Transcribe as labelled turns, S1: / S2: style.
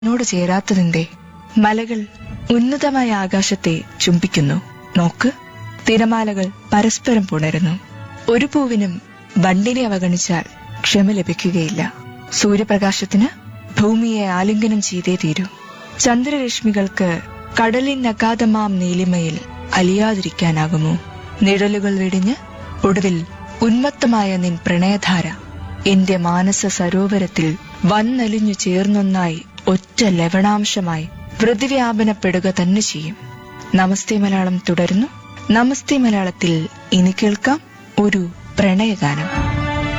S1: എന്നോട് ചേരാത്തതിന്റെ മലകൾ ഉന്നതമായ ആകാശത്തെ ചുംബിക്കുന്നു നോക്ക് തിരമാലകൾ പരസ്പരം പുണരുന്നു ഒരു പൂവിനും വണ്ടിനെ അവഗണിച്ചാൽ ക്ഷമ ലഭിക്കുകയില്ല സൂര്യപ്രകാശത്തിന് ഭൂമിയെ ആലിംഗനം ചെയ്തേ തീരൂ ചന്ദ്രരശ്മികൾക്ക് കടലിൻ അഗാധമാം നീലിമയിൽ അലിയാതിരിക്കാനാകുമോ നിഴലുകൾ വെടിഞ്ഞ് ഒടുവിൽ ഉന്മത്തമായ നിൻ പ്രണയധാര എന്റെ മാനസ സരോവരത്തിൽ വന്നലിഞ്ഞു ചേർന്നൊന്നായി ഒറ്റ ലവണാംശമായി വൃതിവ്യാപനപ്പെടുക തന്നെ ചെയ്യും നമസ്തേ മലയാളം തുടരുന്നു നമസ്തേ മലയാളത്തിൽ ഇനി കേൾക്കാം ഒരു പ്രണയഗാനം